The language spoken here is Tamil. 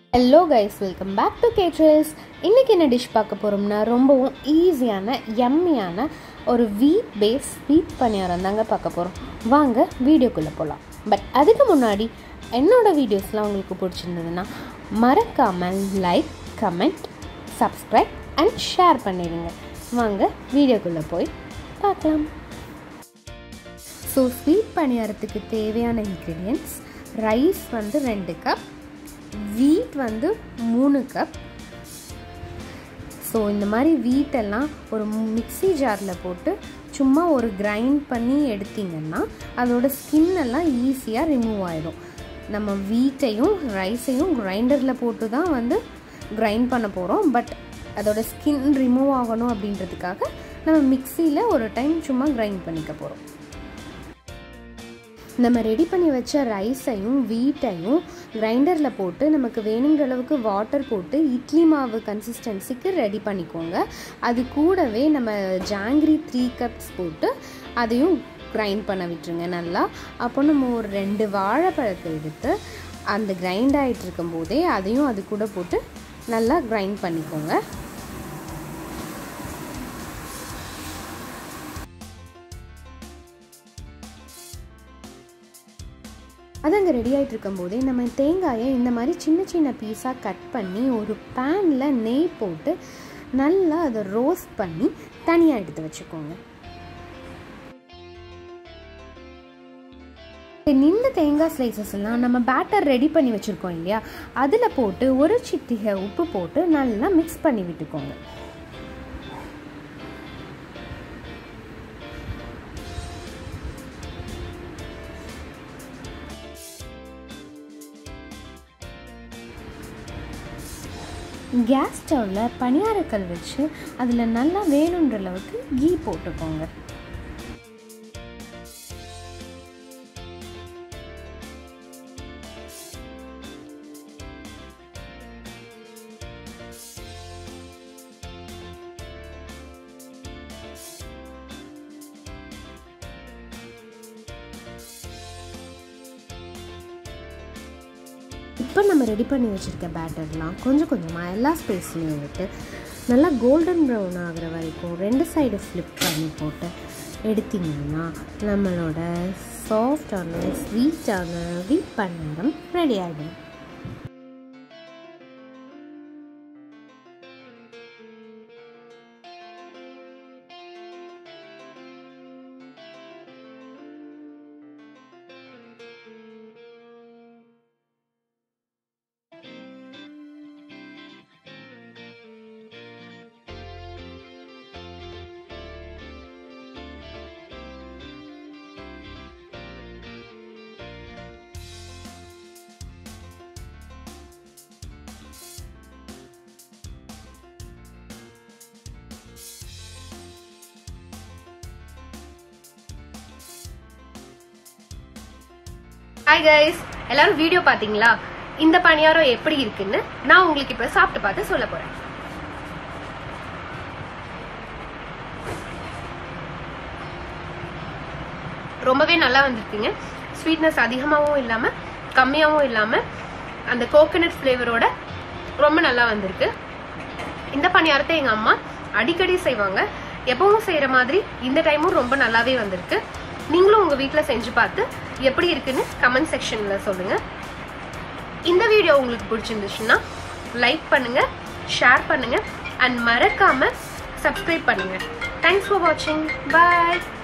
hello guys welcome back to கேட்ரல்ஸ் இன்றைக்கி என்ன டிஷ் பார்க்க போகிறோம்னா ரொம்பவும் ஈஸியான யம்மியான ஒரு வீட் பேஸ் ஸ்வீட் பணியாரம் தாங்க பார்க்க போகிறோம் வாங்க வீடியோக்குள்ளே போகலாம் பட் அதுக்கு முன்னாடி என்னோடய வீடியோஸ்லாம் உங்களுக்கு பிடிச்சிருந்ததுன்னா மறக்காமல் like comment subscribe and share பண்ணிடுங்க வாங்க வீடியோக்குள்ளே போய் பார்க்கலாம் ஸோ ஸ்வீட் பணியாரத்துக்கு தேவையான இன்க்ரீடியன்ட்ஸ் ரைஸ் வந்து ரெண்டு கப் வீட் வந்து மூணு கப் ஸோ இந்த மாதிரி வீட்டெல்லாம் ஒரு மிக்சி ஜாரில் போட்டு சும்மா ஒரு கிரைண்ட் பண்ணி எடுத்திங்கன்னா அதோட ஸ்கின் எல்லாம் ஈஸியாக ரிமூவ் ஆகிடும் நம்ம வீட்டையும் ரைஸையும் கிரைண்டரில் போட்டு தான் வந்து கிரைண்ட் பண்ண போகிறோம் பட் அதோட ஸ்கின் ரிமூவ் ஆகணும் அப்படின்றதுக்காக நம்ம மிக்சியில் ஒரு டைம் சும்மா கிரைண்ட் பண்ணிக்க போகிறோம் நம்ம ரெடி பண்ணி வச்ச ரைஸையும் வீட்டையும் கிரைண்டரில் போட்டு நமக்கு வேணுங்கிற அளவுக்கு வாட்டர் போட்டு இட்லி மாவு கன்சிஸ்டன்சிக்கு ரெடி பண்ணிக்கோங்க அது கூடவே நம்ம ஜாங்கிரி த்ரீ கப்ஸ் போட்டு அதையும் கிரைண்ட் பண்ண விட்டுருங்க நல்லா அப்போ நம்ம ஒரு ரெண்டு வாழைப்பழத்தை எடுத்து அந்த கிரைண்ட் ஆகிட்டு இருக்கும் போதே அதையும் அது கூட போட்டு நல்லா கிரைண்ட் பண்ணிக்கோங்க அது அங்கே ரெடி ஆகிட்டு இருக்கும்போதே நம்ம தேங்காயை இந்த மாதிரி சின்ன சின்ன பீஸாக கட் பண்ணி ஒரு பேனில் நெய் போட்டு நல்லா அதை ரோஸ்ட் பண்ணி தனியாக எடுத்து வச்சுக்கோங்க இந்த தேங்காய் ஸ்லைசஸ் எல்லாம் நம்ம பேட்டர் ரெடி பண்ணி வச்சுருக்கோம் இல்லையா அதில் போட்டு ஒரு சிட்டிகை உப்பு போட்டு நல்லா மிக்ஸ் பண்ணி விட்டுக்கோங்க கேஸ் ஸ்டவ்வில் பனியாரக்கல் வச்சு அதில் நல்லா வேணுன்ற அளவுக்கு கீ போட்டுக்கோங்க இப்போ நம்ம ரெடி பண்ணி வச்சுருக்க பேட்டர்லாம் கொஞ்சம் கொஞ்சமாக எல்லா ஸ்பேஸ்லேயும் விட்டு நல்லா கோல்டன் ப்ரௌன் ஆகிற வரைக்கும் ரெண்டு சைடு ஃப்ளிப் பண்ணி போட்டு எடுத்திங்கன்னா நம்மளோட சாஃப்டான ஸ்வீட்டான வீட் பணியாரம் ரெடி ஆகிடும் ஹாய் கைஸ் எல்லாரும் வீடியோ பாத்தீங்களா இந்த பணியாரம் எப்படி இருக்குன்னு நான் உங்களுக்கு இப்ப சாப்பிட்டு பார்த்து சொல்ல போறேன் ரொம்பவே நல்லா வந்திருக்குங்க ஸ்வீட்னஸ் அதிகமாகவும் இல்லாம கம்மியாகவும் இல்லாம அந்த கோகனட் ஃப்ளேவரோட ரொம்ப நல்லா வந்திருக்கு இந்த பணியாரத்தை எங்க அம்மா அடிக்கடி செய்வாங்க எப்பவும் செய்யற மாதிரி இந்த டைமும் ரொம்ப நல்லாவே வந்திருக்கு நீங்களும் உங்க வீட்டில் செஞ்சு பார்த்து எப்படி இருக்குன்னு கமெண்ட் செக்ஷன்ல சொல்லுங்க இந்த வீடியோ உங்களுக்கு பிடிச்சிருந்துச்சுன்னா லைக் பண்ணுங்க ஷேர் பண்ணுங்க அண்ட் மறக்காம சப்ஸ்கிரைப் பண்ணுங்க தேங்க்ஸ் ஃபார் வாட்சிங் பாய்